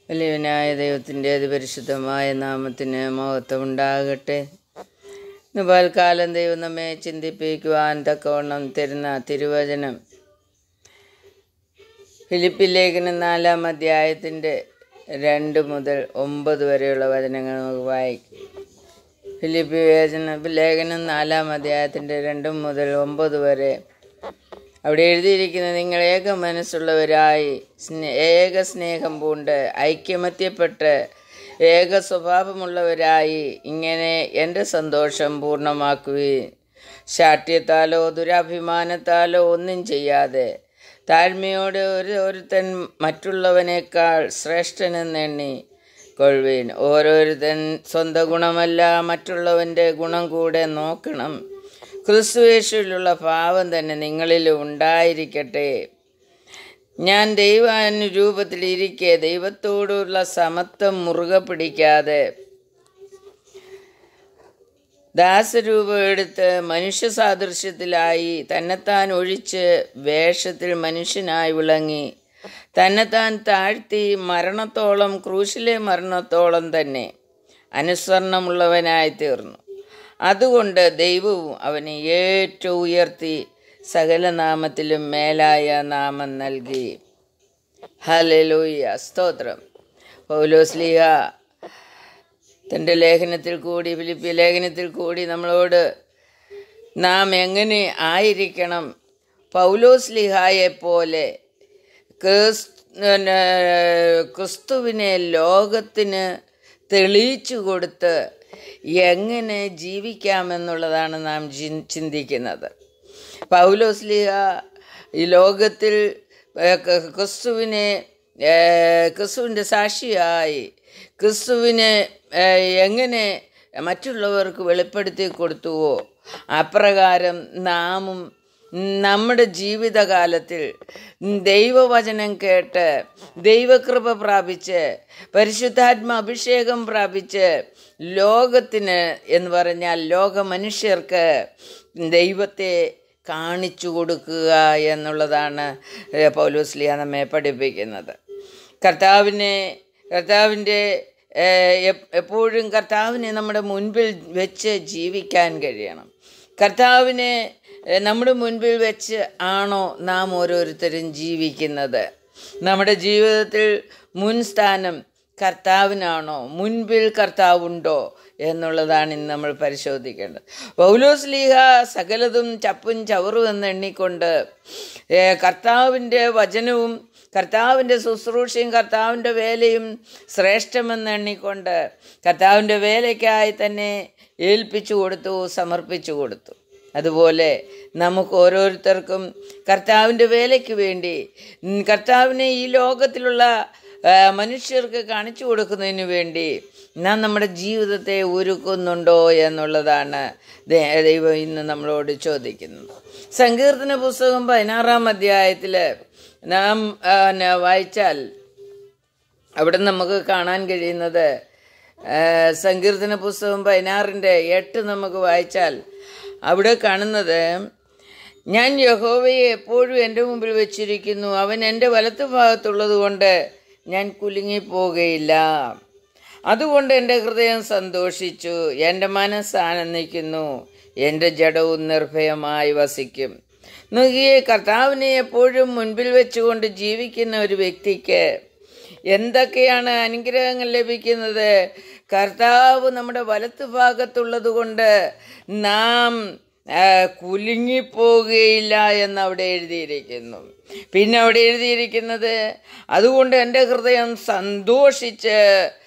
വലിയവനായ ദൈവത്തിൻ്റെ അതിപരിശുദ്ധമായ നാമത്തിന് മഹത്വം ഉണ്ടാകട്ടെ ഇന്ന് പൽക്കാലം ദൈവം നമ്മെ ചിന്തിപ്പിക്കുവാൻ തക്കവണ്ണം തരുന്ന തിരുവചനം ഫിലിപ്പി ലേഖനം നാലാം അധ്യായത്തിൻ്റെ രണ്ട് മുതൽ ഒമ്പത് വരെയുള്ള വചനങ്ങൾ നമുക്ക് വായിക്കും ഫിലിപ്പി വേചന ലേഖനം നാലാം അധ്യായത്തിൻ്റെ രണ്ട് മുതൽ ഒമ്പത് വരെ അവിടെ എഴുതിയിരിക്കുന്നത് നിങ്ങൾ ഏക മനസ്സുള്ളവരായി സ്നേ ഏക സ്നേഹം പൂണ്ട് ഐക്യമത്യപ്പെട്ട് ഏക സ്വഭാവമുള്ളവരായി ഇങ്ങനെ എൻ്റെ സന്തോഷം പൂർണ്ണമാക്കുകയും ശാഠ്യത്താലോ ദുരഭിമാനത്താലോ ഒന്നും ചെയ്യാതെ താഴ്മയോടെ ഒരു ഒരുത്തൻ മറ്റുള്ളവനേക്കാൾ ശ്രേഷ്ഠനെന്നെണ്ണി കൊള്ളുവീൻ ഓരോരുത്തൻ സ്വന്തം ഗുണമല്ല മറ്റുള്ളവൻ്റെ ഗുണം കൂടെ നോക്കണം ക്രിസ്തുവേശുവിലുള്ള ഭാവം തന്നെ നിങ്ങളിൽ ഉണ്ടായിരിക്കട്ടെ ഞാൻ ദൈവാനുരൂപത്തിലിരിക്കെ ദൈവത്തോടുള്ള സമത്വം മുറുകെ പിടിക്കാതെ ദാസരൂപം എടുത്ത് മനുഷ്യ സാദൃശ്യത്തിലായി തന്നെത്താൻ ഒഴിച്ച് വേഷത്തിൽ മനുഷ്യനായി വിളങ്ങി തന്നെത്താൻ താഴ്ത്തി മരണത്തോളം ക്രൂശിലെ മരണത്തോളം തന്നെ അനുസരണമുള്ളവനായി തീർന്നു അതുകൊണ്ട് ദൈവവും അവനെ ഏറ്റവും ഉയർത്തി സകല നാമത്തിലും മേലായ നാമം നൽകി ഹലലൂയ സ്തോത്രം പൗലോസ്ലിഹ തൻ്റെ ലേഖനത്തിൽ കൂടി ഫിലിപ്പി ലേഖനത്തിൽ കൂടി നമ്മളോട് നാം എങ്ങനെ ആയിരിക്കണം പൗലോസ്ലിഹായെ പോലെ ക്രിസ്തുവിനെ ലോകത്തിന് തെളിയിച്ചു കൊടുത്ത് എങ്ങനെ ജീവിക്കാമെന്നുള്ളതാണ് നാം ചിന്തിക്കുന്നത് പൗലോസ്ലിഹ ഈ ലോകത്തിൽ ക്രിസ്തുവിനെ ക്രിസ്തുവിൻ്റെ സാക്ഷിയായി ക്രിസ്തുവിനെ എങ്ങനെ മറ്റുള്ളവർക്ക് വെളിപ്പെടുത്തി കൊടുത്തുവോ അപ്രകാരം നാമും നമ്മുടെ ജീവിതകാലത്തിൽ ദൈവവചനം കേട്ട് ദൈവകൃപ പ്രാപിച്ച് പരിശുദ്ധാത്മ അഭിഷേകം പ്രാപിച്ച് ലോകത്തിന് എന്ന് പറഞ്ഞാൽ ലോക മനുഷ്യർക്ക് ദൈവത്തെ കാണിച്ചു കൊടുക്കുക എന്നുള്ളതാണ് പൗലോസ്ലിയ നമ്മെ പഠിപ്പിക്കുന്നത് കർത്താവിനെ കർത്താവിൻ്റെ എപ്പോഴും കർത്താവിനെ നമ്മുടെ മുൻപിൽ വെച്ച് ജീവിക്കാൻ കഴിയണം കർത്താവിനെ നമ്മുടെ മുൻപിൽ വെച്ച് ആണോ നാം ഓരോരുത്തരും ജീവിക്കുന്നത് നമ്മുടെ ജീവിതത്തിൽ മുൻസ്ഥാനം കർത്താവിനാണോ മുൻപിൽ കർത്താവുണ്ടോ എന്നുള്ളതാണ് ഇന്ന് നമ്മൾ പരിശോധിക്കേണ്ടത് പൗലോസ് ലീഹ സകലതും ചപ്പും ചവറും എന്ന് എണ്ണിക്കൊണ്ട് കർത്താവിൻ്റെ വചനവും കർത്താവിൻ്റെ ശുശ്രൂഷയും കർത്താവിൻ്റെ വേലയും ശ്രേഷ്ഠമെന്ന് എണ്ണിക്കൊണ്ട് കർത്താവിൻ്റെ വേലയ്ക്കായി തന്നെ ഏൽപ്പിച്ചു കൊടുത്തു സമർപ്പിച്ചു കൊടുത്തു അതുപോലെ നമുക്ക് ഓരോരുത്തർക്കും കർത്താവിൻ്റെ വേലയ്ക്ക് വേണ്ടി കർത്താവിനെ ഈ ലോകത്തിലുള്ള മനുഷ്യർക്ക് കാണിച്ചു കൊടുക്കുന്നതിന് വേണ്ടി നാം നമ്മുടെ ജീവിതത്തെ ഒരുക്കുന്നുണ്ടോ എന്നുള്ളതാണ് ദൈവം ഇന്ന് നമ്മളോട് ചോദിക്കുന്നത് സങ്കീർത്തന പുസ്തകം പതിനാറാം അധ്യായത്തിൽ നാം വായിച്ചാൽ അവിടെ നമുക്ക് കാണാൻ കഴിയുന്നത് സങ്കീർത്തന പുസ്തകം പതിനാറിൻ്റെ എട്ട് നമുക്ക് വായിച്ചാൽ അവിടെ കാണുന്നത് ഞാൻ യഹോവയെ എപ്പോഴും എൻ്റെ മുമ്പിൽ വെച്ചിരിക്കുന്നു അവൻ എൻ്റെ വലത്ത് ഭാഗത്തുള്ളത് കൊണ്ട് ഞാൻ കുലുങ്ങിപ്പോകുകയില്ല അതുകൊണ്ട് എൻ്റെ ഹൃദയം സന്തോഷിച്ചു എൻ്റെ മനസ്സ് ആനന്ദിക്കുന്നു എൻ്റെ ജഡവും നിർഭയമായി വസിക്കും നോക്കിയേ കർത്താവിനെ എപ്പോഴും മുൻപിൽ വെച്ചുകൊണ്ട് ജീവിക്കുന്ന ഒരു വ്യക്തിക്ക് എന്തൊക്കെയാണ് അനുഗ്രഹങ്ങൾ ലഭിക്കുന്നത് കർത്താവ് നമ്മുടെ വലത്ത് ഭാഗത്തുള്ളത് കൊണ്ട് നാം കുലുങ്ങിപ്പോകുകയില്ല എന്ന് അവിടെ എഴുതിയിരിക്കുന്നു പിന്നെ അവിടെ എഴുതിയിരിക്കുന്നത് അതുകൊണ്ട് എൻ്റെ ഹൃദയം സന്തോഷിച്ച്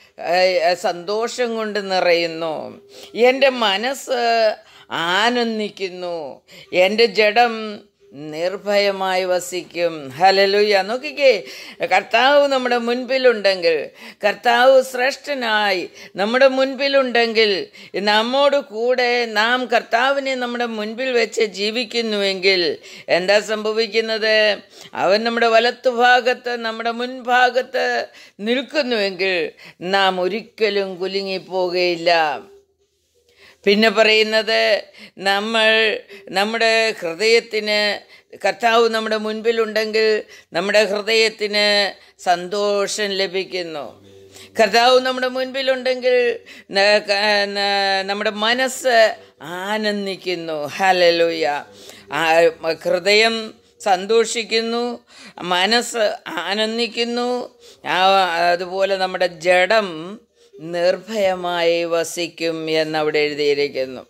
സന്തോഷം കൊണ്ട് നിറയുന്നു എൻ്റെ മനസ്സ് ആനന്ദിക്കുന്നു എൻ്റെ ജഡം നിർഭയമായി വസിക്കും ഹലലുയ നോക്കിക്കേ കർത്താവ് നമ്മുടെ മുൻപിലുണ്ടെങ്കിൽ കർത്താവ് ശ്രേഷ്ഠനായി നമ്മുടെ മുൻപിലുണ്ടെങ്കിൽ നമ്മോട് കൂടെ നാം കർത്താവിനെ നമ്മുടെ മുൻപിൽ വെച്ച് ജീവിക്കുന്നുവെങ്കിൽ എന്താ സംഭവിക്കുന്നത് അവൻ നമ്മുടെ വലത്തുഭാഗത്ത് നമ്മുടെ മുൻഭാഗത്ത് നിൽക്കുന്നുവെങ്കിൽ നാം ഒരിക്കലും കുലുങ്ങിപ്പോകുകയില്ല പിന്നെ പറയുന്നത് നമ്മൾ നമ്മുടെ ഹൃദയത്തിന് കർത്താവ് നമ്മുടെ മുൻപിലുണ്ടെങ്കിൽ നമ്മുടെ ഹൃദയത്തിന് സന്തോഷം ലഭിക്കുന്നു കർത്താവ് നമ്മുടെ മുൻപിലുണ്ടെങ്കിൽ ന- ക- ന- നമ്മുടെ മനസ്സ് ആനന്ദിക്കുന്നു ഹലലുയ ഹൃദയം സന്തോഷിക്കുന്നു മനസ്സ് ആനന്ദിക്കുന്നു ആ, അതുപോലെ നമ്മുടെ ജഡം നിർഭയമായി വസിക്കും എന്നവിടെ എഴുതിയിരിക്കുന്നു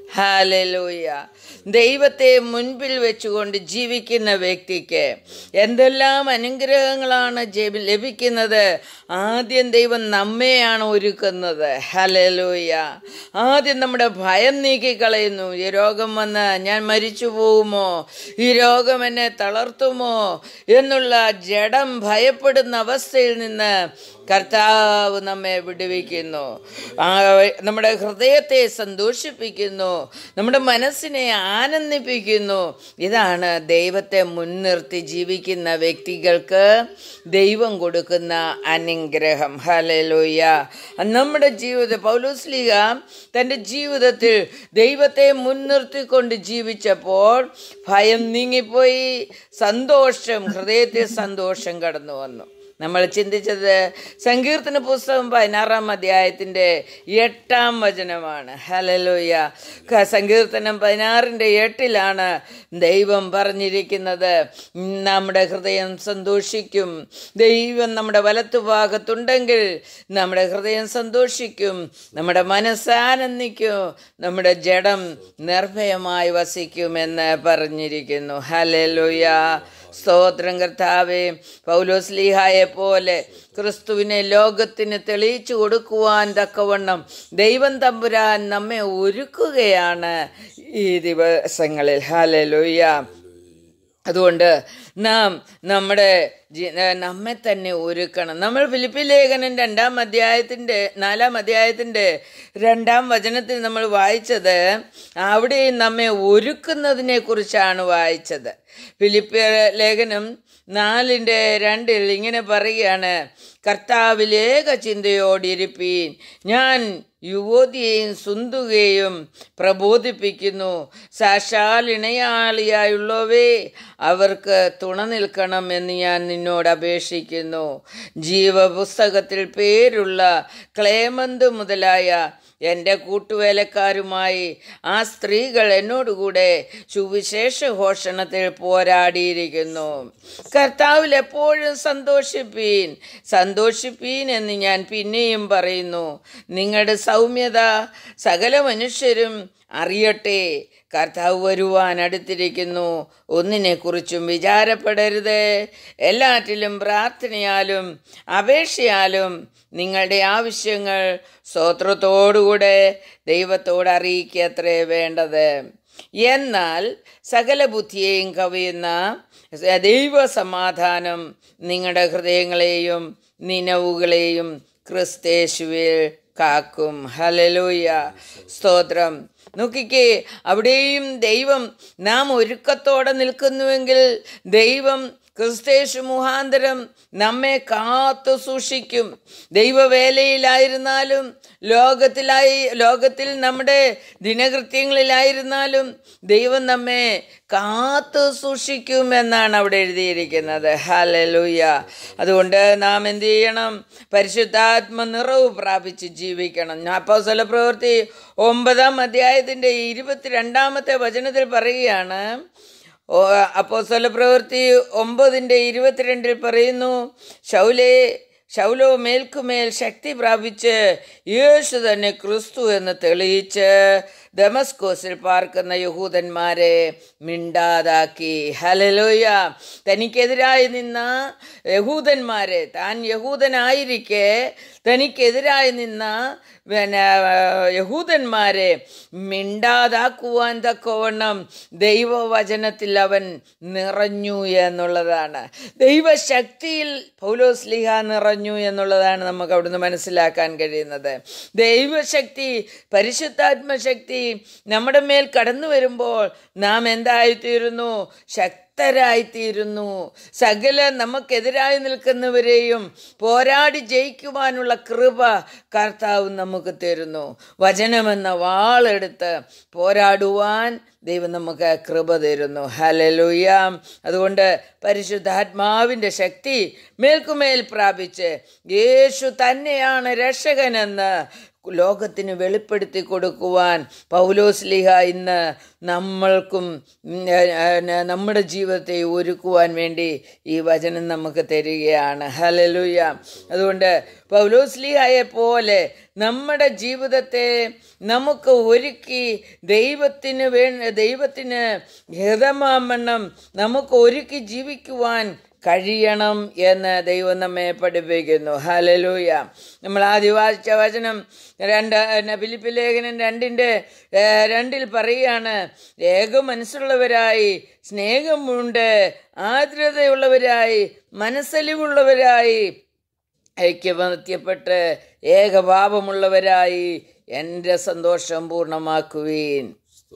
ഹാലലൂയ ദൈവത്തെ മുൻപിൽ വെച്ചുകൊണ്ട് ജീവിക്കുന്ന വ്യക്തിക്ക് എന്തെല്ലാം അനുഗ്രഹങ്ങളാണ് ജെ- ലഭിക്കുന്നത് ആദ്യം ദൈവം നമ്മെയാണ് ഒരുക്കുന്നത് ഹലലൂയ ആദ്യം നമ്മുടെ ഭയം നീക്കിക്കളയുന്നു ഈ രോഗം വന്ന് ഞാൻ മരിച്ചു പോകുമോ ഈ രോഗം എന്നെ തളർത്തുമോ എന്നുള്ള ജഡം ഭയപ്പെടുന്ന അവസ്ഥയിൽ നിന്ന് കർത്താവ് നമ്മെ വിടുവിക്കുന്നു ആ, നമ്മുടെ ഹൃദയത്തെ സന്തോഷിപ്പിക്കുന്നു നമ്മുടെ മനസ്സിനെ ആനന്ദിപ്പിക്കുന്നു ഇതാണ് ദൈവത്തെ മുൻനിർത്തി ജീവിക്കുന്ന വ്യക്തികൾക്ക് ദൈവം കൊടുക്കുന്ന അനുഗ്രഹം ഹലലോയ നമ്മുടെ ജീവിത പൗലോസ്ലിക തൻ്റെ ജീവിതത്തിൽ ദൈവത്തെ മുൻനിർത്തിക്കൊണ്ട് ജീവിച്ചപ്പോൾ ഭയം നീങ്ങിപ്പോയി സന്തോഷം ഹൃദയത്തിൽ സന്തോഷം കടന്നു വന്നു നമ്മൾ ചിന്തിച്ചത് സങ്കീർത്തന പുസ്തകം പതിനാറാം അധ്യായത്തിൻ്റെ എട്ടാം വചനമാണ് ഹലലോയ സങ്കീർത്തനം പതിനാറിൻ്റെ എട്ടിലാണ് ദൈവം പറഞ്ഞിരിക്കുന്നത് നമ്മുടെ ഹൃദയം സന്തോഷിക്കും ദൈവം നമ്മുടെ വലത്തുഭാഗത്തുണ്ടെങ്കിൽ നമ്മുടെ ഹൃദയം സന്തോഷിക്കും നമ്മുടെ മനസ്സാനന്ദിക്കും നമ്മുടെ ജഡം നിർഭയമായി വസിക്കുമെന്ന് പറഞ്ഞിരിക്കുന്നു ഹലലുയ സ്തോത്രം കർത്താവേ പൗലോസ്ലീഹായെ പോലെ ക്രിസ്തുവിനെ ലോകത്തിന് തെളിയിച്ചു കൊടുക്കുവാൻ തക്കവണ്ണം ദൈവം തമ്പുരാൻ നമ്മെ ഒരുക്കുകയാണ് ഈ ദിവസങ്ങളിൽ ഹാലലുയ്യ അതുകൊണ്ട് നാം നമ്മുടെ ജി- ഏഹ് നമ്മെ തന്നെ ഒരുക്കണം നമ്മൾ ഫിലിപ്പി ലേഖനം രണ്ടാം അധ്യായത്തിൻ്റെ നാലാം അധ്യായത്തിൻ്റെ രണ്ടാം വചനത്തിൽ നമ്മൾ വായിച്ചത് അവിടെയും നമ്മെ ഒരുക്കുന്നതിനെ കുറിച്ചാണ് വായിച്ചത് ഫിലിപ്പിയ ലേഖനം നാലിൻ്റെ രണ്ടിൽ ഇങ്ങനെ പറയുകയാണ് കർത്താവിലേക ചിന്തയോടിരിപ്പീൻ ഞാൻ യുവതിയെയും സുന്തുകയും പ്രബോധിപ്പിക്കുന്നു സാക്ഷാൽ ഇണയാളിയായുള്ളവേ അവർക്ക് തുണ നിൽക്കണം എന്ന് ഞാൻ നിന്നോട് അപേക്ഷിക്കുന്നു ജീവപുസ്തകത്തിൽ പേരുള്ള ക്ലേമന്ത് മുതലായ എൻ്റെ കൂട്ടുവേലക്കാരുമായി ആ സ്ത്രീകൾ എന്നോടുകൂടെ സുവിശേഷ ഘോഷണത്തിൽ പോരാടിയിരിക്കുന്നു കർത്താവിൽ എപ്പോഴും സന്തോഷിപ്പീൻ സന്തോഷിപ്പീൻ എന്ന് ഞാൻ പിന്നെയും പറയുന്നു നിങ്ങളുടെ സൗമ്യത സകല മനുഷ്യരും അറിയട്ടെ കർത്താവ് വരുവാൻ അടുത്തിരിക്കുന്നു ഒന്നിനെക്കുറിച്ചും വിചാരപ്പെടരുത് എല്ലാറ്റിലും പ്രാർത്ഥനയാലും അപേക്ഷയാലും നിങ്ങളുടെ ആവശ്യങ്ങൾ സ്തോത്രത്തോടുകൂടെ ദൈവത്തോട് അറിയിക്കത്രേ വേണ്ടത് എന്നാൽ സകല ബുദ്ധിയെയും കവിയുന്ന ദൈവ സമാധാനം നിങ്ങളുടെ ഹൃദയങ്ങളെയും നിലവുകളെയും ക്രിസ്തേശുവിൽ കാക്കും ഹലലൂയ സ്തോത്രം നോക്കിക്കേ അവിടെയും ദൈവം നാം ഒരുക്കത്തോടെ നിൽക്കുന്നുവെങ്കിൽ ദൈവം ക്രിസ്തേശു മുഖാന്തരം നമ്മെ കാത്തു സൂക്ഷിക്കും ദൈവവേലയിലായിരുന്നാലും ലോകത്തിലായി ലോകത്തിൽ നമ്മുടെ ദിനകൃത്യങ്ങളിലായിരുന്നാലും ദൈവം നമ്മെ കാത്തു സൂക്ഷിക്കും എന്നാണ് അവിടെ എഴുതിയിരിക്കുന്നത് ഹലലൂയ അതുകൊണ്ട് നാം എന്ത് ചെയ്യണം പരിശുദ്ധാത്മ നിറവ് പ്രാപിച്ച് ജീവിക്കണം അപ്പോൾ പ്രവൃത്തി ഒമ്പതാം അധ്യായത്തിൻ്റെ ഇരുപത്തിരണ്ടാമത്തെ വചനത്തിൽ പറയുകയാണ് അപ്പോൾ പ്രവൃത്തി ഒമ്പതിൻ്റെ ഇരുപത്തിരണ്ടിൽ പറയുന്നു ശൗലേ ശൗലോ മേൽക്കുമേൽ ശക്തി പ്രാപിച്ച് യേശു തന്നെ ക്രിസ്തു എന്ന് തെളിയിച്ച് ദമസ്കോസിൽ പാർക്കുന്ന യഹൂദന്മാരെ മിണ്ടാതാക്കി ഹലലോയ തനിക്കെതിരായി നിന്ന യഹൂദന്മാരെ താൻ യഹൂദനായിരിക്കെ തനിക്കെതിരായി നിന്ന പിന്നെ യഹൂദന്മാരെ മിണ്ടാതാക്കുവാൻ തക്കവണ്ണം ദൈവവചനത്തിൽ അവൻ നിറഞ്ഞു എന്നുള്ളതാണ് ദൈവശക്തിയിൽ പൗലോസ്ലിഹ നിറഞ്ഞു എന്നുള്ളതാണ് നമുക്ക് അവിടുന്ന് മനസ്സിലാക്കാൻ കഴിയുന്നത് ദൈവശക്തി പരിശുദ്ധാത്മശക്തി നമ്മുടെ മേൽ കടന്നു വരുമ്പോൾ നാം എന്തായിത്തീരുന്നു ശക്തി ശക്തരായിത്തീരുന്നു സകല നമുക്കെതിരായി നിൽക്കുന്നവരെയും പോരാടി ജയിക്കുവാനുള്ള കൃപ കർത്താവ് നമുക്ക് തരുന്നു വചനമെന്ന വാളെടുത്ത് പോരാടുവാൻ ദൈവം നമുക്ക് കൃപ തരുന്നു ഹലലുയ അതുകൊണ്ട് പരിശുദ്ധാത്മാവിൻ്റെ ശക്തി മേൽക്കുമേൽ പ്രാപിച്ച് യേശു തന്നെയാണ് രക്ഷകനെന്ന് ലോകത്തിന് വെളിപ്പെടുത്തി കൊടുക്കുവാൻ പൗലോസ്ലിഹ ഇന്ന് നമ്മൾക്കും ഉം, ഏ, നമ്മുടെ ജീവിതത്തെ ഒരുക്കുവാൻ വേണ്ടി ഈ വചനം നമുക്ക് തരികയാണ് ഹലലുയ അതുകൊണ്ട് പൗലോസ്ലിഹയെ പോലെ നമ്മുടെ ജീവിതത്തെ നമുക്ക് ഒരുക്കി ദൈവത്തിന് വേ ദൈവത്തിന് ഹിതമാവണ്ണം നമുക്ക് ഒരുക്കി ജീവിക്കുവാൻ കഴിയണം എന്ന് ദൈവം നമ്മെ പഠിപ്പിക്കുന്നു ഹലലൂയ നമ്മൾ ആദ്യ വായിച്ച വചനം രണ്ട് പിന്നെ ഫിലിപ്പ് ലേഖനം രണ്ടിൻ്റെ ഏഹ്, രണ്ടിൽ പറയുകയാണ് ഏക മനസ്സുള്ളവരായി സ്നേഹമുണ്ട് ആർദ്രതയുള്ളവരായി മനസ്സലിവുള്ളവരായി ഐക്യമത്യപ്പെട്ട് ഏകഭാവമുള്ളവരായി എൻ്റെ സന്തോഷം പൂർണ്ണമാക്കുവീൻ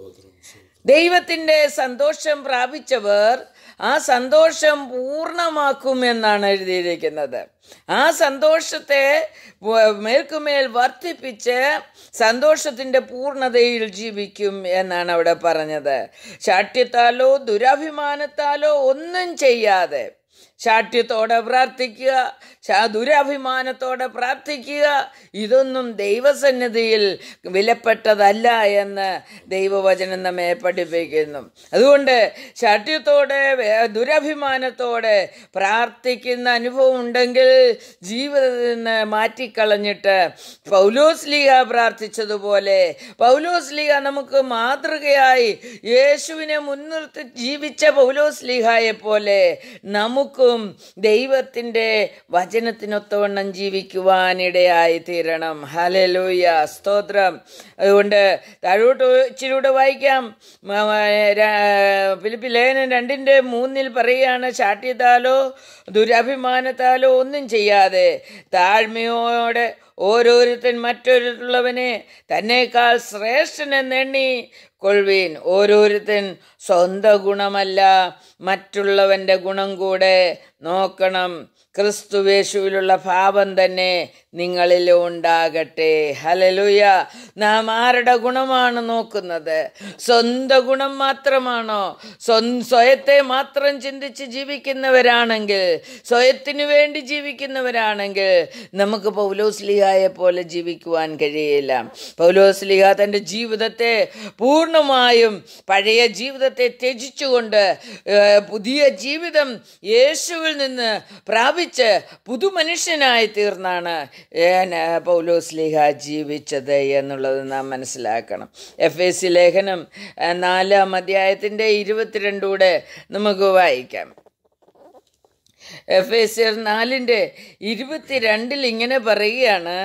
ദൈവത്തിൻ്റെ സന്തോഷം പ്രാപിച്ചവർ ആ സന്തോഷം പൂർണ്ണമാക്കുമെന്നാണ് എഴുതിയിരിക്കുന്നത് ആ സന്തോഷത്തെ വ- മേൽക്കുമേൽ വർദ്ധിപ്പിച്ച് സന്തോഷത്തിൻ്റെ പൂർണ്ണതയിൽ ജീവിക്കും എന്നാണ് അവിടെ പറഞ്ഞത് ശാഠ്യത്താലോ ദുരഭിമാനത്താലോ ഒന്നും ചെയ്യാതെ ശാഠ്യത്തോടെ പ്രാർത്ഥിക്കുക ശാ- ദുരഭിമാനത്തോടെ പ്രാർത്ഥിക്കുക ഇതൊന്നും ദൈവസന്നിധിയിൽ വിലപ്പെട്ടതല്ല എന്ന് ദൈവവചനം നമ്മെ പഠിപ്പിക്കുന്നു അതുകൊണ്ട് ശാഠ്യത്തോടെ വേ- ദുരഭിമാനത്തോടെ പ്രാർത്ഥിക്കുന്ന അനുഭവം ഉണ്ടെങ്കിൽ ജീവിതത്തിൽ നിന്ന് മാറ്റിക്കളഞ്ഞിട്ട് പൗലോസ്ലിക പ്രാർത്ഥിച്ചതുപോലെ പൗലോസ്ലിക നമുക്ക് മാതൃകയായി യേശുവിനെ മുൻനിർത്തി ജീവിച്ച പൗലോസ്ലിഹായെ പോലെ നമുക്കും ദൈവത്തിൻ്റെ വചനത്തിനൊത്തവണ്ണം ജീവിക്കുവാനിടയായി തീരണം ഹലലൂയ സ്തോത്രം അതുകൊണ്ട് താഴോട്ട് ഇച്ചിരൂടെ വായിക്കാം മ- മ- ര- ഫിലിപ്പി ലേഖനം രണ്ടിൻ്റെ മൂന്നിൽ പറയുകയാണ് ശാഠ്യത്താലോ ദുരഭിമാനത്താലോ ഒന്നും ചെയ്യാതെ താഴ്മയോടെ ഓരോരുത്തൻ മറ്റൊരുള്ളവനെ തന്നേക്കാൾ ശ്രേഷ്ഠനെന്നെണ്ണി കൊള്ളുവീൻ ഓരോരുത്തൻ സ്വന്തം ഗുണമല്ല മറ്റുള്ളവൻ്റെ ഗുണം കൂടെ നോക്കണം ക്രിസ്തുവേശുവിലുള്ള ഭാവം തന്നെ നിങ്ങളിൽ ഉണ്ടാകട്ടെ ഹലലുയ നാം ആരുടെ ഗുണമാണ് നോക്കുന്നത് സ്വന്തം ഗുണം മാത്രമാണോ സ്വ- സ്വയത്തെ മാത്രം ചിന്തിച്ച് ജീവിക്കുന്നവരാണെങ്കിൽ സ്വയത്തിനു വേണ്ടി ജീവിക്കുന്നവരാണെങ്കിൽ നമുക്ക് പൗലോസ്ലിഹായെ പോലെ ജീവിക്കുവാൻ കഴിയില്ല പൗലോസ്ലിഹ തൻ്റെ ജീവിതത്തെ പൂർണ്ണമായും പഴയ ജീവിതത്തെ ത്യജിച്ചുകൊണ്ട് ഏഹ്, പുതിയ ജീവിതം യേശുവിൽ നിന്ന് പ്രാപിച്ച് പുതുമനുഷ്യനായി തീർന്നാണ് ഏഹ്, പൗലോസ്ലിഹ ജീവിച്ചത് എന്നുള്ളത് നാം മനസ്സിലാക്കണം എഫ് എസ് സി ലേഖനം ഏഹ്, നാലാം അധ്യായത്തിൻ്റെ ഇരുപത്തിരണ്ടൂടെ നമുക്ക് വായിക്കാം എഫ് എസ് നാലിൻ്റെ ഇരുപത്തിരണ്ടിൽ ഇങ്ങനെ പറയുകയാണ്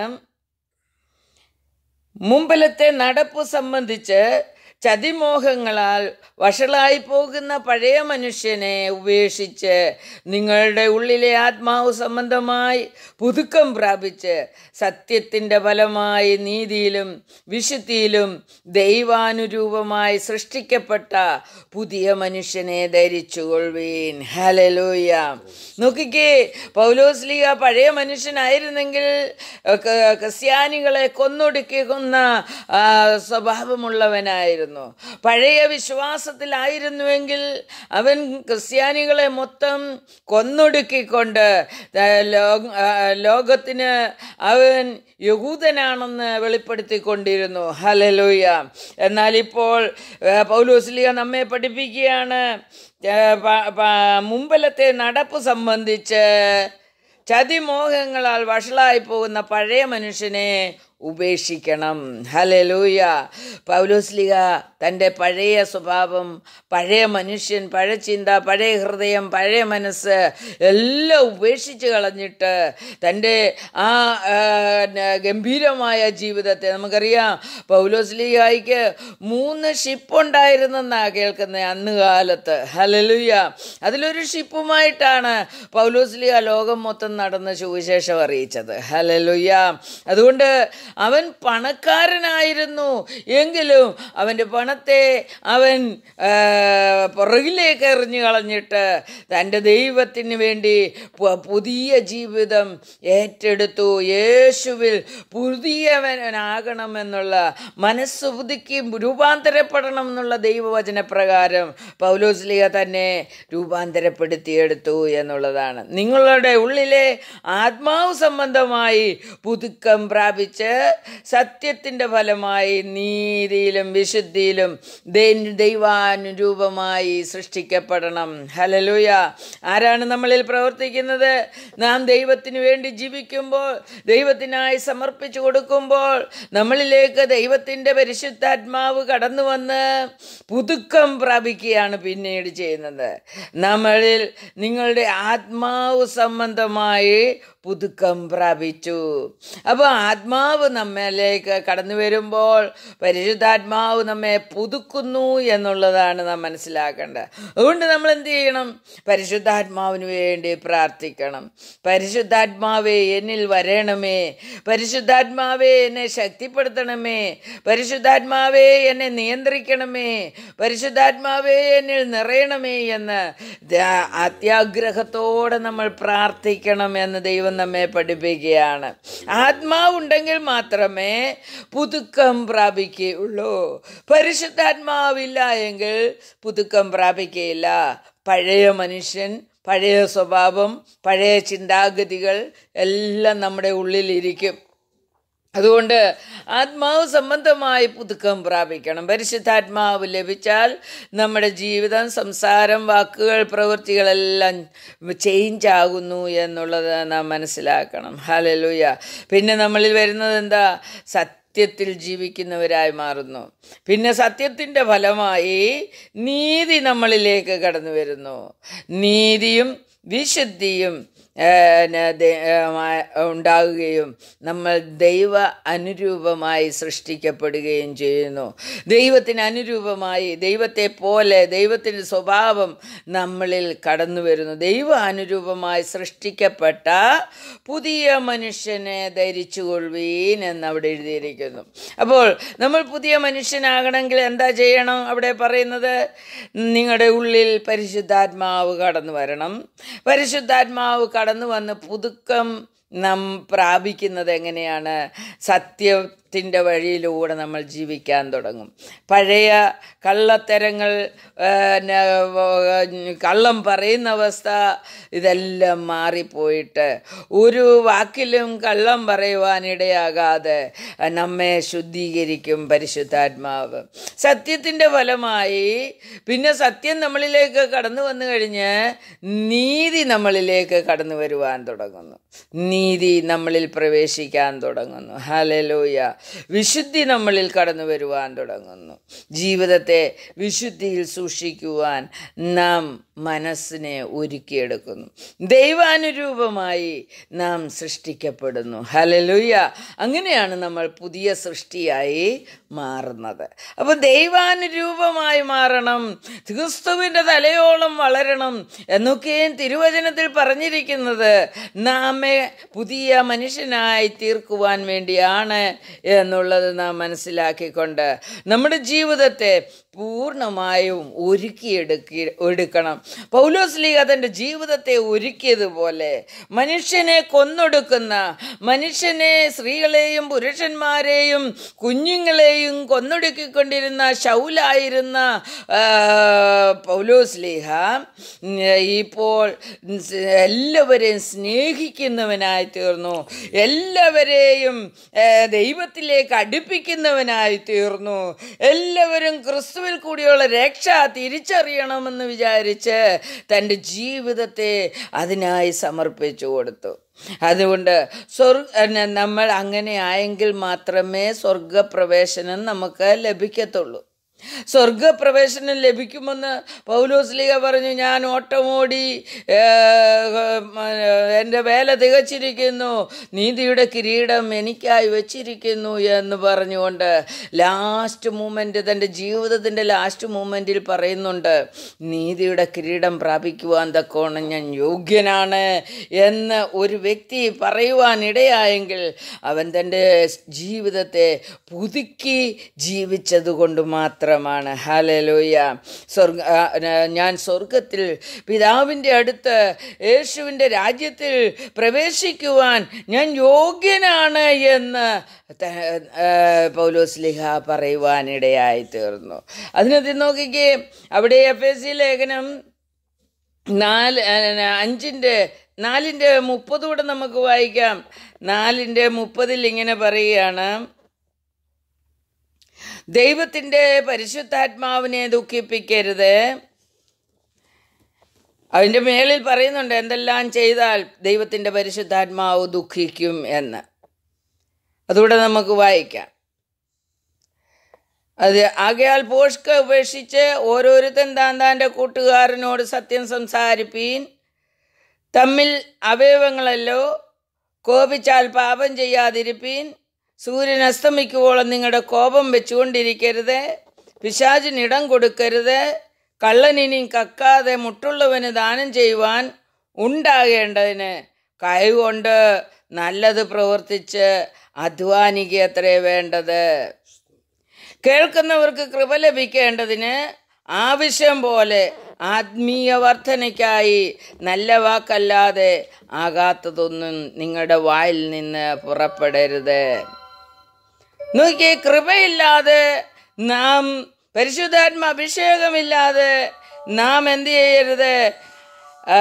മുമ്പിലത്തെ നടപ്പ് സംബന്ധിച്ച് ചതിമോഹങ്ങളാൽ വഷളായി പോകുന്ന പഴയ മനുഷ്യനെ ഉപേക്ഷിച്ച് നിങ്ങളുടെ ഉള്ളിലെ ആത്മാവ് സംബന്ധമായി പുതുക്കം പ്രാപിച്ച് സത്യത്തിൻ്റെ ഫലമായി നീതിയിലും വിശുദ്ധിയിലും ദൈവാനുരൂപമായി സൃഷ്ടിക്കപ്പെട്ട പുതിയ മനുഷ്യനെ ധരിച്ചുകൊള്ളുവീൻ ഹലലൂയ നോക്കിക്കേ പൗലോസ്ലിക പഴയ മനുഷ്യനായിരുന്നെങ്കിൽ ക- ക്രിസ്ത്യാനികളെ കൊന്നൊടുക്കുന്ന ആ, സ്വഭാവമുള്ളവനായിരുന്നു പഴയ വിശ്വാസത്തിലായിരുന്നുവെങ്കിൽ അവൻ ക്രിസ്ത്യാനികളെ മൊത്തം കൊന്നൊടുക്കിക്കൊണ്ട് ആ, ലോ- ആ, ലോകത്തിന് അവൻ യഹൂദനാണെന്ന് വെളിപ്പെടുത്തിക്കൊണ്ടിരുന്നു ഹലലൂയ എന്നാൽ ഇപ്പോൾ ആ, പൗലോസ്ലിയ നമ്മെ പഠിപ്പിക്കുകയാണ് ആ, പ- പ- മുമ്പലത്തെ നടപ്പ് സംബന്ധിച്ച് ചതിമോഹങ്ങളാൽ വഷളായി പോകുന്ന പഴയ മനുഷ്യനെ ഉപേക്ഷിക്കണം ഹലലൂയ പൗലോസ്ലിക തൻ്റെ പഴയ സ്വഭാവം പഴയ മനുഷ്യൻ പഴയ ചിന്ത പഴയ ഹൃദയം പഴയ മനസ്സ് എല്ലാം ഉപേക്ഷിച്ച് കളഞ്ഞിട്ട് തൻ്റെ ആ ആ, ന- ഗംഭീരമായ ജീവിതത്തെ നമുക്കറിയാം പൗലോസ്ലിഹായിക്ക് മൂന്ന് ഷിപ്പ് ഉണ്ടായിരുന്നെന്നാണ് കേൾക്കുന്നത് അന്ന് കാലത്ത് ഹലലുയ അതിലൊരു ഷിപ്പുമായിട്ടാണ് പൗലോസ്ലിഹ ലോകം മൊത്തം നടന്ന് സുവിശേഷം അറിയിച്ചത് ഹലലുയ അതുകൊണ്ട് അവൻ പണക്കാരനായിരുന്നു എങ്കിലും അവൻ്റെ പണത്തെ അവൻ ആ, പുറകിലേക്ക് എറിഞ്ഞു കളഞ്ഞിട്ട് തൻ്റെ ദൈവത്തിന് വേണ്ടി പു- പുതിയ ജീവിതം ഏറ്റെടുത്തു യേശുവിൽ പുതിയവനാകണമെന്നുള്ള മനസ്സ് പുതുക്കി രൂപാന്തരപ്പെടണം എന്നുള്ള ദൈവവചന പ്രകാരം പൗലോസ്ലിക തന്നെ രൂപാന്തരപ്പെടുത്തിയെടുത്തു എന്നുള്ളതാണ് നിങ്ങളുടെ ഉള്ളിലെ ആത്മാവ് സംബന്ധമായി പുതുക്കം പ്രാപിച്ച് സത്യത്തിൻ്റെ ഫലമായി നീതിയിലും വിശുദ്ധിയിലും ദൈ- ദൈവാനുരൂപമായി സൃഷ്ടിക്കപ്പെടണം ഹലലൂയ ആരാണ് നമ്മളിൽ പ്രവർത്തിക്കുന്നത് നാം ദൈവത്തിന് വേണ്ടി ജീവിക്കുമ്പോൾ ദൈവത്തിനായി സമർപ്പിച്ചു കൊടുക്കുമ്പോൾ നമ്മളിലേക്ക് ദൈവത്തിൻ്റെ പരിശുദ്ധാത്മാവ് കടന്നു വന്ന് പുതുക്കം പ്രാപിക്കുകയാണ് പിന്നീട് ചെയ്യുന്നത് നമ്മളിൽ നിങ്ങളുടെ ആത്മാവ് സംബന്ധമായി പുതുക്കം പ്രാപിച്ചു അപ്പോൾ ആത്മാവ് നമ്മിലേക്ക് കടന്നു വരുമ്പോൾ പരിശുദ്ധാത്മാവ് നമ്മെ പുതുക്കുന്നു എന്നുള്ളതാണ് നാം മനസ്സിലാക്കേണ്ടത് അതുകൊണ്ട് നമ്മൾ എന്ത് ചെയ്യണം പരിശുദ്ധാത്മാവിന് വേണ്ടി പ്രാർത്ഥിക്കണം പരിശുദ്ധാത്മാവേ എന്നിൽ വരണമേ പരിശുദ്ധാത്മാവേ എന്നെ ശക്തിപ്പെടുത്തണമേ പരിശുദ്ധാത്മാവേ എന്നെ നിയന്ത്രിക്കണമേ പരിശുദ്ധാത്മാവേ എന്നിൽ നിറയണമേ എന്ന് ദ- അത്യാഗ്രഹത്തോടെ നമ്മൾ പ്രാർത്ഥിക്കണം എന്ന് ദൈവം നമ്മെ പഠിപ്പിക്കുകയാണ് ആത്മാവുണ്ടെങ്കിൽ മാത്രമേ പുതുക്കം പ്രാപിക്കുകയുള്ളൂ പരിശുദ്ധാത്മാവില്ല എങ്കിൽ പുതുക്കം പ്രാപിക്കുകയില്ല പഴയ മനുഷ്യൻ പഴയ സ്വഭാവം പഴയ ചിന്താഗതികൾ എല്ലാം നമ്മുടെ ഉള്ളിലിരിക്കും അതുകൊണ്ട് ആത്മാവ് സംബന്ധമായി പുതുക്കം പ്രാപിക്കണം പരിശുദ്ധാത്മാവ് ലഭിച്ചാൽ നമ്മുടെ ജീവിതം സംസാരം വാക്കുകൾ പ്രവൃത്തികളെല്ലാം ചേഞ്ച് ആകുന്നു എന്നുള്ളത് നാം മനസ്സിലാക്കണം ഹലലുയ പിന്നെ നമ്മളിൽ വരുന്നത് എന്താ സത്യത്തിൽ ജീവിക്കുന്നവരായി മാറുന്നു പിന്നെ സത്യത്തിൻ്റെ ഫലമായി നീതി നമ്മളിലേക്ക് കടന്നു വരുന്നു നീതിയും വിശുദ്ധിയും ഏ, ന- ദ- ഏ, മായ- ഉണ്ടാകുകയും നമ്മൾ ദൈവ അനുരൂപമായി സൃഷ്ടിക്കപ്പെടുകയും ചെയ്യുന്നു ദൈവത്തിന് അനുരൂപമായി ദൈവത്തെ പോലെ ദൈവത്തിൻ്റെ സ്വഭാവം നമ്മളിൽ കടന്നു വരുന്നു ദൈവ അനുരൂപമായി സൃഷ്ടിക്കപ്പെട്ട പുതിയ മനുഷ്യനെ ധരിച്ചുകൊള്ളുവീൻ എന്ന് അവിടെ എഴുതിയിരിക്കുന്നു അപ്പോൾ നമ്മൾ പുതിയ മനുഷ്യനാകണമെങ്കിൽ എന്താ ചെയ്യണം അവിടെ പറയുന്നത് നിങ്ങളുടെ ഉള്ളിൽ പരിശുദ്ധാത്മാവ് കടന്നു വരണം പരിശുദ്ധാത്മാവ് കടന്നു വന്ന് പുതുക്കം നാം പ്രാപിക്കുന്നത് എങ്ങനെയാണ് സത്യത്തിൻ്റെ വഴിയിലൂടെ നമ്മൾ ജീവിക്കാൻ തുടങ്ങും പഴയ കള്ളത്തരങ്ങൾ ആ, ന- കള്ളം പറയുന്ന അവസ്ഥ ഇതെല്ലാം മാറിപ്പോയിട്ട് ഒരു വാക്കിലും കള്ളം പറയുവാനിടയാകാതെ നമ്മെ ശുദ്ധീകരിക്കും പരിശുദ്ധാത്മാവ് സത്യത്തിൻ്റെ ഫലമായി പിന്നെ സത്യം നമ്മളിലേക്ക് കടന്നു വന്നു കഴിഞ്ഞ് നീതി നമ്മളിലേക്ക് കടന്നു വരുവാൻ തുടങ്ങുന്നു നീതി നമ്മളിൽ പ്രവേശിക്കാൻ തുടങ്ങുന്നു ഹലലോയ വിശുദ്ധി നമ്മളിൽ കടന്നു വരുവാൻ തുടങ്ങുന്നു ജീവിതത്തെ വിശുദ്ധിയിൽ സൂക്ഷിക്കുവാൻ നാം മനസ്സിനെ ഒരുക്കിയെടുക്കുന്നു ദൈവാനുരൂപമായി നാം സൃഷ്ടിക്കപ്പെടുന്നു ഹലലുയ അങ്ങനെയാണ് നമ്മൾ പുതിയ സൃഷ്ടിയായി മാറുന്നത് അപ്പോൾ ദൈവാനുരൂപമായി മാറണം ക്രിസ്തുവിൻ്റെ തലയോളം വളരണം എന്നൊക്കെയും തിരുവചനത്തിൽ പറഞ്ഞിരിക്കുന്നത് നാമെ പുതിയ മനുഷ്യനായി തീർക്കുവാൻ വേണ്ടിയാണ് എന്നുള്ളത് നാം മനസ്സിലാക്കിക്കൊണ്ട് നമ്മുടെ ജീവിതത്തെ പൂർണ്ണമായും ഒരുക്കിയെടുക്കി എടുക്കണം പൗലോസ് ലീഗ തൻ്റെ ജീവിതത്തെ ഒരുക്കിയതുപോലെ മനുഷ്യനെ കൊന്നൊടുക്കുന്ന മനുഷ്യനെ സ്ത്രീകളെയും പുരുഷന്മാരെയും കുഞ്ഞുങ്ങളെയും കൊന്നൊടുക്കിക്കൊണ്ടിരുന്ന ശൗലായിരുന്ന ആ, പൗലോസ് ലീഹ ഉം, ഇപ്പോൾ എല്ലാവരെയും സ്നേഹിക്കുന്നവനായി തീർന്നു എല്ലാവരെയും ഏ, ദൈവത്തിലേക്ക് അടുപ്പിക്കുന്നവനായി തീർന്നു എല്ലാവരും ക്രിസ്തുവിൽ കൂടിയുള്ള രക്ഷ തിരിച്ചറിയണമെന്ന് വിചാരിച്ച് തൻ്റെ ജീവിതത്തെ അതിനായി സമർപ്പിച്ചു കൊടുത്തു അതുകൊണ്ട് സ്വർഗ നമ്മൾ അങ്ങനെ ആയെങ്കിൽ മാത്രമേ സ്വർഗപ്രവേശനം നമുക്ക് ലഭിക്കത്തുള്ളൂ സ്വർഗപ്രവേശനം ലഭിക്കുമെന്ന് പൗലോസ്ലിക പറഞ്ഞു ഞാൻ ഓട്ടമോടി ഏ, എൻ്റെ വേല തികച്ചിരിക്കുന്നു നീതിയുടെ കിരീടം എനിക്കായി വെച്ചിരിക്കുന്നു എന്ന് പറഞ്ഞുകൊണ്ട് ലാസ്റ്റ് മൂമെൻ്റ് തൻ്റെ ജീവിതത്തിൻ്റെ ലാസ്റ്റ് മൂമെൻറ്റിൽ പറയുന്നുണ്ട് നീതിയുടെ കിരീടം പ്രാപിക്കുവാൻ തക്കോണം ഞാൻ യോഗ്യനാണ് എന്ന് ഒരു വ്യക്തി പറയുവാനിടയായെങ്കിൽ അവൻ തൻ്റെ ജീവിതത്തെ പുതുക്കി ജീവിച്ചതുകൊണ്ട് മാത്രമാണ് ഹാലലോയ സ്വർഗ ആ, ന- ഞാൻ സ്വർഗത്തിൽ പിതാവിൻ്റെ അടുത്ത് യേശുവിൻ്റെ രാജ്യത്തിൽ പ്രവേശിക്കുവാൻ ഞാൻ യോഗ്യനാണ് എന്ന് ത- ആ, പൗലോസ്ലിഹ പറയുവാനിടയായി തീർന്നു അതിനകത്ത് നോക്കിക്കേ അവിടെ എഫ് എസ് സി ലേഖനം നാല് ആ, അഞ്ചിൻ്റെ നാലിൻ്റെ മുപ്പതൂടെ നമുക്ക് വായിക്കാം നാലിൻ്റെ മുപ്പതിൽ ഇങ്ങനെ പറയുകയാണ് ദൈവത്തിൻ്റെ പരിശുദ്ധാത്മാവിനെ ദുഃഖിപ്പിക്കരുത് അതിൻ്റെ മേളിൽ പറയുന്നുണ്ട് എന്തെല്ലാം ചെയ്താൽ ദൈവത്തിൻ്റെ പരിശുദ്ധാത്മാവ് ദുഃഖിക്കും എന്ന് അതുകൂടെ നമുക്ക് വായിക്കാം അത് ആകയാൽ പോഷ്ക ഉപേക്ഷിച്ച് ഓരോരുത്തൻ താൻ താൻ്റെ കൂട്ടുകാരനോട് സത്യം സംസാരിപ്പീൻ തമ്മിൽ അവയവങ്ങളല്ലോ കോപിച്ചാൽ പാപം ചെയ്യാതിരിപ്പീൻ സൂര്യൻ അസ്തമിക്കുവോളം നിങ്ങളുടെ കോപം വെച്ചുകൊണ്ടിരിക്കരുത് പിശാചിന് ഇടം കൊടുക്കരുത് കള്ളനിനി കക്കാതെ മുട്ടുള്ളവന് ദാനം ചെയ്യുവാൻ ഉണ്ടാകേണ്ടതിന് കൈകൊണ്ട് നല്ലത് പ്രവർത്തിച്ച് അധ്വാനിക്കത്രേ വേണ്ടത് കേൾക്കുന്നവർക്ക് കൃപ ലഭിക്കേണ്ടതിന് ആവശ്യം പോലെ ആത്മീയ വർധനയ്ക്കായി നല്ല വാക്കല്ലാതെ ആകാത്തതൊന്നും നിങ്ങളുടെ വായിൽ നിന്ന് പുറപ്പെടരുത് നോക്കിയേ കൃപയില്ലാതെ നാം പരിശുദ്ധാത്മ അഭിഷേകമില്ലാതെ നാം എന്ത് ചെയ്യരുത് ആ,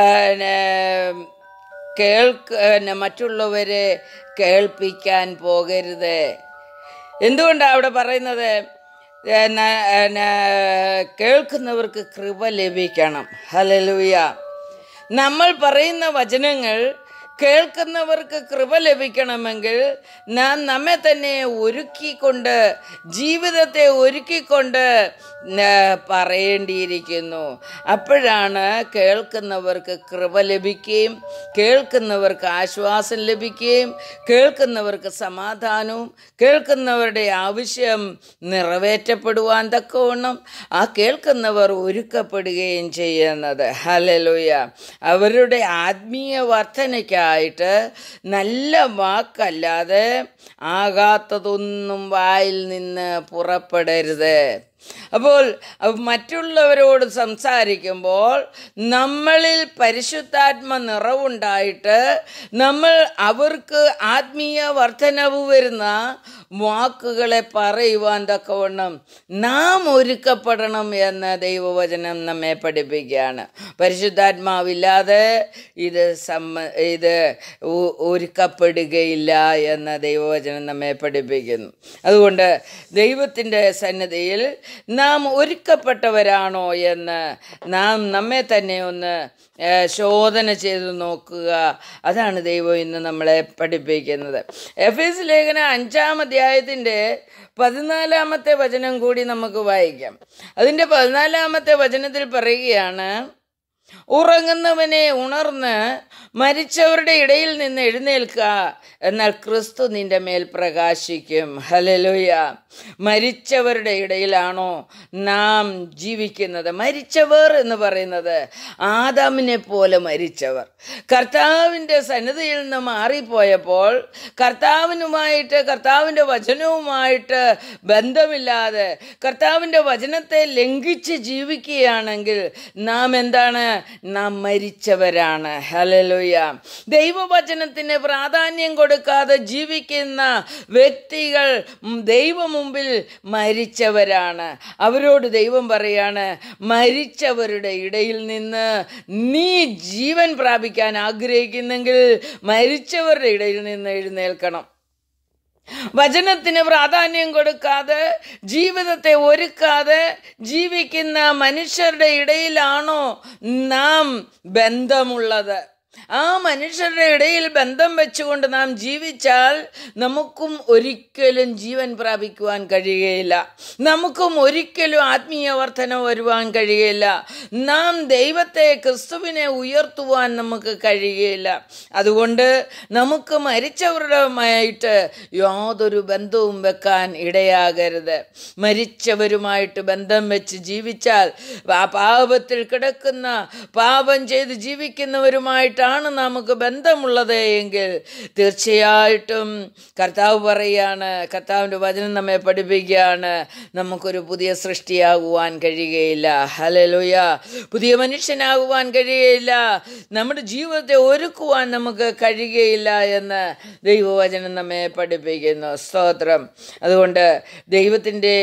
ന- കേൾക്ക് ന- മറ്റുള്ളവരെ കേൾപ്പിക്കാൻ പോകരുത് എന്തുകൊണ്ടാണ് അവിടെ പറയുന്നത് ഏ, ന- ഏ, ന- കേൾക്കുന്നവർക്ക് കൃപ ലഭിക്കണം ഹലലൂയ നമ്മൾ പറയുന്ന വചനങ്ങൾ കേൾക്കുന്നവർക്ക് കൃപ ലഭിക്കണമെങ്കിൽ നാം നമ്മെ തന്നെ ഒരുക്കിക്കൊണ്ട് ജീവിതത്തെ ഒരുക്കിക്കൊണ്ട് ആ, പറയേണ്ടിയിരിക്കുന്നു അപ്പോഴാണ് കേൾക്കുന്നവർക്ക് കൃപ ലഭിക്കുകയും കേൾക്കുന്നവർക്ക് ആശ്വാസം ലഭിക്കുകയും കേൾക്കുന്നവർക്ക് സമാധാനവും കേൾക്കുന്നവരുടെ ആവശ്യം നിറവേറ്റപ്പെടുവാൻ തക്കവണ്ണം ആ കേൾക്കുന്നവർ ഒരുക്കപ്പെടുകയും ചെയ്യുന്നത് ഹലലുയ അവരുടെ ആത്മീയ വർധനയ്ക്കായിട്ട് നല്ല വാക്കല്ലാതെ ആകാത്തതൊന്നും വായിൽ നിന്ന് പുറപ്പെടരുത് അപ്പോൾ അഹ് മറ്റുള്ളവരോട് സംസാരിക്കുമ്പോൾ നമ്മളിൽ പരിശുദ്ധാത്മ നിറവുണ്ടായിട്ട് നമ്മൾ അവർക്ക് ആത്മീയ വർധനവ് വരുന്ന വാക്കുകളെ പറയുവാൻ തക്കവണ്ണം നാം ഒരുക്കപ്പെടണം എന്ന് ദൈവവചനം നമ്മെ പഠിപ്പിക്കുകയാണ് പരിശുദ്ധാത്മാവില്ലാതെ ഇത് സമ്മ ഇത് ഒ- ഒരുക്കപ്പെടുകയില്ല എന്ന് ദൈവവചനം നമ്മെ പഠിപ്പിക്കുന്നു അതുകൊണ്ട് ദൈവത്തിൻ്റെ സന്നിധിയിൽ നാം ഒരുക്കപ്പെട്ടവരാണോ എന്ന് നാം നമ്മെ തന്നെ ഒന്ന് ഏഹ്, ശോധന ചെയ്ത് നോക്കുക അതാണ് ദൈവം ഇന്ന് നമ്മളെ പഠിപ്പിക്കുന്നത് എഫ് എസ് ലേഖന അഞ്ചാം അധ്യായത്തിൻ്റെ പതിനാലാമത്തെ വചനം കൂടി നമുക്ക് വായിക്കാം അതിൻ്റെ പതിനാലാമത്തെ വചനത്തിൽ പറയുകയാണ് ഉറങ്ങുന്നവനെ ഉണർന്ന് മരിച്ചവരുടെ ഇടയിൽ നിന്ന് എഴുന്നേൽക്കുക എന്നാൽ ക്രിസ്തു നിന്റെ മേൽ പ്രകാശിക്കും ഹലലുയ മരിച്ചവരുടെ ഇടയിലാണോ നാം ജീവിക്കുന്നത് മരിച്ചവർ എന്ന് പറയുന്നത് ആദാമിനെ പോലെ മരിച്ചവർ കർത്താവിൻ്റെ സന്നിധിയിൽ നിന്ന് മാറിപ്പോയപ്പോൾ കർത്താവിനുമായിട്ട് കർത്താവിൻ്റെ വചനവുമായിട്ട് ബന്ധമില്ലാതെ കർത്താവിൻ്റെ വചനത്തെ ലംഘിച്ച് ജീവിക്കുകയാണെങ്കിൽ നാം എന്താണ് നാം മരിച്ചവരാണ് ഹലലുയ ദൈവവചനത്തിന് പ്രാധാന്യം കൊടുക്കാതെ ജീവിക്കുന്ന വ്യക്തികൾ ഉം, ദൈവ മുമ്പിൽ മരിച്ചവരാണ് അവരോട് ദൈവം പറയാണ് മരിച്ചവരുടെ ഇടയിൽ നിന്ന് നീ ജീവൻ പ്രാപിക്കാൻ ആഗ്രഹിക്കുന്നെങ്കിൽ മരിച്ചവരുടെ ഇടയിൽ നിന്ന് എഴുന്നേൽക്കണം വചനത്തിന് പ്രാധാന്യം കൊടുക്കാതെ ജീവിതത്തെ ഒരുക്കാതെ ജീവിക്കുന്ന മനുഷ്യരുടെ ഇടയിലാണോ നാം ബന്ധമുള്ളത് ആ മനുഷ്യരുടെ ഇടയിൽ ബന്ധം വെച്ചുകൊണ്ട് നാം ജീവിച്ചാൽ നമുക്കും ഒരിക്കലും ജീവൻ പ്രാപിക്കുവാൻ കഴിയുകയില്ല നമുക്കും ഒരിക്കലും ആത്മീയ വർധന വരുവാൻ കഴിയുകയില്ല നാം ദൈവത്തെ ക്രിസ്തുവിനെ ഉയർത്തുവാൻ നമുക്ക് കഴിയുകയില്ല അതുകൊണ്ട് നമുക്ക് മരിച്ചവരുമായിട്ട് യാതൊരു ബന്ധവും വെക്കാൻ ഇടയാകരുത് മരിച്ചവരുമായിട്ട് ബന്ധം വെച്ച് ജീവിച്ചാൽ ആ പാപത്തിൽ കിടക്കുന്ന പാപം ചെയ്ത് ജീവിക്കുന്നവരുമായിട്ടാണ് നമുക്ക് ബന്ധമുള്ളത് എങ്കിൽ തീർച്ചയായിട്ടും കർത്താവ് പറയാണ് കർത്താവിൻ്റെ വചനം നമ്മെ പഠിപ്പിക്കുകയാണ് നമുക്കൊരു പുതിയ സൃഷ്ടിയാകുവാൻ കഴിയുകയില്ല ഹലലുയ പുതിയ മനുഷ്യനാകുവാൻ കഴിയുകയില്ല നമ്മുടെ ജീവിതത്തെ ഒരുക്കുവാൻ നമുക്ക് കഴിയുകയില്ല എന്ന് ദൈവവചനം നമ്മെ പഠിപ്പിക്കുന്നു സ്തോത്രം അതുകൊണ്ട് ദൈവത്തിൻ്റെ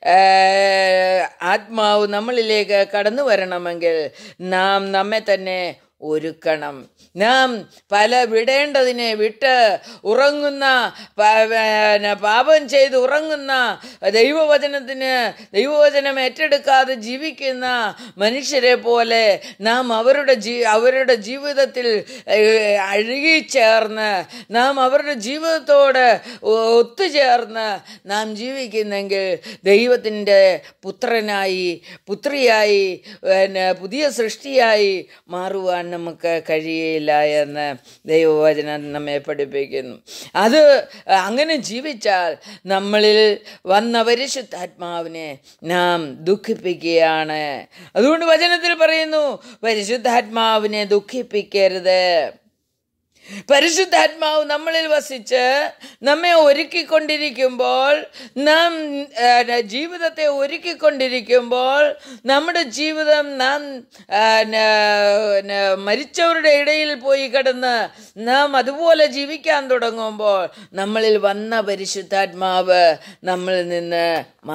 ആത്മാവ് നമ്മളിലേക്ക് കടന്നു വരണമെങ്കിൽ നാം നമ്മെ തന്നെ ഒരുക്കണം നാം പല വിടേണ്ടതിനെ വിട്ട് ഉറങ്ങുന്ന പ- പിന്നെ പാപം ചെയ്ത് ഉറങ്ങുന്ന ദൈവവചനത്തിന് ദൈവവചനം ഏറ്റെടുക്കാതെ ജീവിക്കുന്ന മനുഷ്യരെ പോലെ നാം അവരുടെ ജീ അവരുടെ ജീവിതത്തിൽ ഏഹ്, അഴുകിച്ചേർന്ന് നാം അവരുടെ ജീവിതത്തോട് ഒത്തുചേർന്ന് നാം ജീവിക്കുന്നെങ്കിൽ ദൈവത്തിൻ്റെ പുത്രനായി പുത്രിയായി പിന്നെ പുതിയ സൃഷ്ടിയായി മാറുവാൻ നമുക്ക് കഴിയില്ല എന്ന് ദൈവവചനം നമ്മെ പഠിപ്പിക്കുന്നു അത് അങ്ങനെ ജീവിച്ചാൽ നമ്മളിൽ വന്ന പരിശുദ്ധാത്മാവിനെ നാം ദുഃഖിപ്പിക്കുകയാണ് അതുകൊണ്ട് വചനത്തിൽ പറയുന്നു പരിശുദ്ധാത്മാവിനെ ദുഃഖിപ്പിക്കരുത് പരിശുദ്ധാത്മാവ് നമ്മളിൽ വസിച്ച് നമ്മെ ഒരുക്കിക്കൊണ്ടിരിക്കുമ്പോൾ നാം ആ, ജീവിതത്തെ ഒരുക്കിക്കൊണ്ടിരിക്കുമ്പോൾ നമ്മുടെ ജീവിതം നാം ആ, ന- ന- മരിച്ചവരുടെ ഇടയിൽ പോയി കിടന്ന് നാം അതുപോലെ ജീവിക്കാൻ തുടങ്ങുമ്പോൾ നമ്മളിൽ വന്ന പരിശുദ്ധാത്മാവ് നമ്മളിൽ നിന്ന്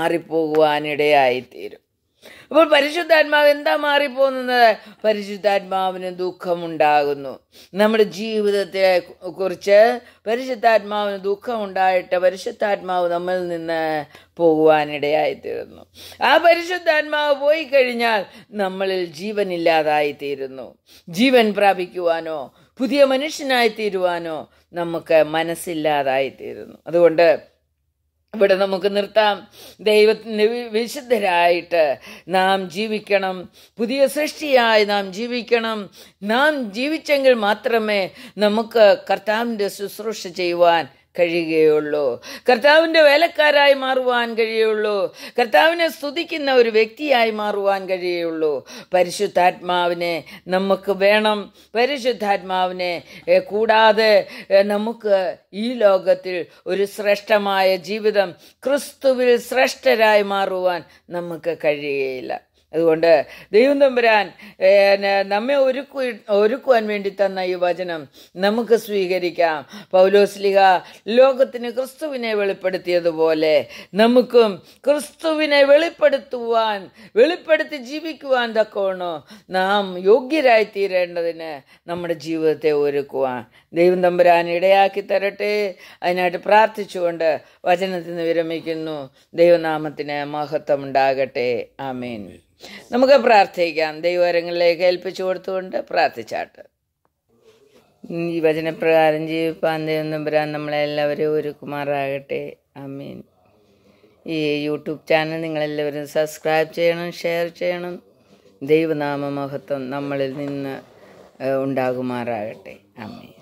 മാറിപ്പോകുവാനിടയായിത്തീരും അപ്പോൾ പരിശുദ്ധാത്മാവ് എന്താ മാറിപ്പോകുന്നത് പരിശുദ്ധാത്മാവിന് ദുഃഖമുണ്ടാകുന്നു നമ്മുടെ ജീവിതത്തെ കുറിച്ച് പരിശുദ്ധാത്മാവിന് ദുഃഖമുണ്ടായിട്ട് പരിശുദ്ധാത്മാവ് നമ്മളിൽ നിന്ന് പോകുവാനിടയായിത്തീരുന്നു ആ പരിശുദ്ധാത്മാവ് പോയി കഴിഞ്ഞാൽ നമ്മളിൽ ജീവനില്ലാതായിത്തീരുന്നു ജീവൻ പ്രാപിക്കുവാനോ പുതിയ മനുഷ്യനായി തീരുവാനോ നമുക്ക് മനസ്സില്ലാതായിത്തീരുന്നു അതുകൊണ്ട് ഇവിടെ നമുക്ക് നിർത്താം ദൈവത്തിന് വി- വിശുദ്ധരായിട്ട് നാം ജീവിക്കണം പുതിയ സൃഷ്ടിയായി നാം ജീവിക്കണം നാം ജീവിച്ചെങ്കിൽ മാത്രമേ നമുക്ക് കർത്താവിൻ്റെ ശുശ്രൂഷ ചെയ്യുവാൻ കഴിയുകയുള്ളൂ കർത്താവിൻ്റെ വേലക്കാരായി മാറുവാൻ കഴിയുള്ളൂ കർത്താവിനെ സ്തുതിക്കുന്ന ഒരു വ്യക്തിയായി മാറുവാൻ കഴിയുള്ളൂ പരിശുദ്ധാത്മാവിനെ നമുക്ക് വേണം പരിശുദ്ധാത്മാവിനെ എ, കൂടാതെ എ, നമുക്ക് ഈ ലോകത്തിൽ ഒരു ശ്രേഷ്ഠമായ ജീവിതം ക്രിസ്തുവിൽ ശ്രേഷ്ഠരായി മാറുവാൻ നമുക്ക് കഴിയുകയില്ല അതുകൊണ്ട് ദൈവം തമ്പുരാൻ ഏ, ന- നമ്മെ ഒരുക്കു ഒരുക്കുവാൻ വേണ്ടി തന്ന ഈ വചനം നമുക്ക് സ്വീകരിക്കാം പൗലോസ്ലിഹ ലോകത്തിന് ക്രിസ്തുവിനെ വെളിപ്പെടുത്തിയതുപോലെ നമുക്കും ക്രിസ്തുവിനെ വെളിപ്പെടുത്തുവാൻ വെളിപ്പെടുത്തി ജീവിക്കുവാൻ തക്കവണ്ണോ നാം യോഗ്യരായി തീരേണ്ടതിന് നമ്മുടെ ജീവിതത്തെ ഒരുക്കുവാൻ ദൈവം തമ്പുരാൻ ഇടയാക്കി തരട്ടെ അതിനായിട്ട് പ്രാർത്ഥിച്ചുകൊണ്ട് വചനത്തിൽ നിന്ന് വിരമിക്കുന്നു ദൈവനാമത്തിന് മഹത്വം ഉണ്ടാകട്ടെ ആമേൻ നമുക്ക് പ്രാർത്ഥിക്കാം ദൈവകരങ്ങളിലേക്ക് ഏൽപ്പിച്ചു കൊടുത്തുകൊണ്ട് പ്രാർത്ഥിച്ചാട്ട് ഈ വചനപ്രകാരം ജീവിപ്പാൻ ദൈവം തമ്പുരാൻ നമ്മളെല്ലാവരെയും ഒരുക്കുമാറാകട്ടെ ആമീൻ ഈ യൂട്യൂബ് ചാനൽ നിങ്ങളെല്ലാവരും സബ്സ്ക്രൈബ് ചെയ്യണം ഷെയർ ചെയ്യണം ദൈവനാമ മഹത്വം നമ്മളിൽ നിന്ന് ഏഹ്, ഉണ്ടാകുമാറാകട്ടെ ആമീൻ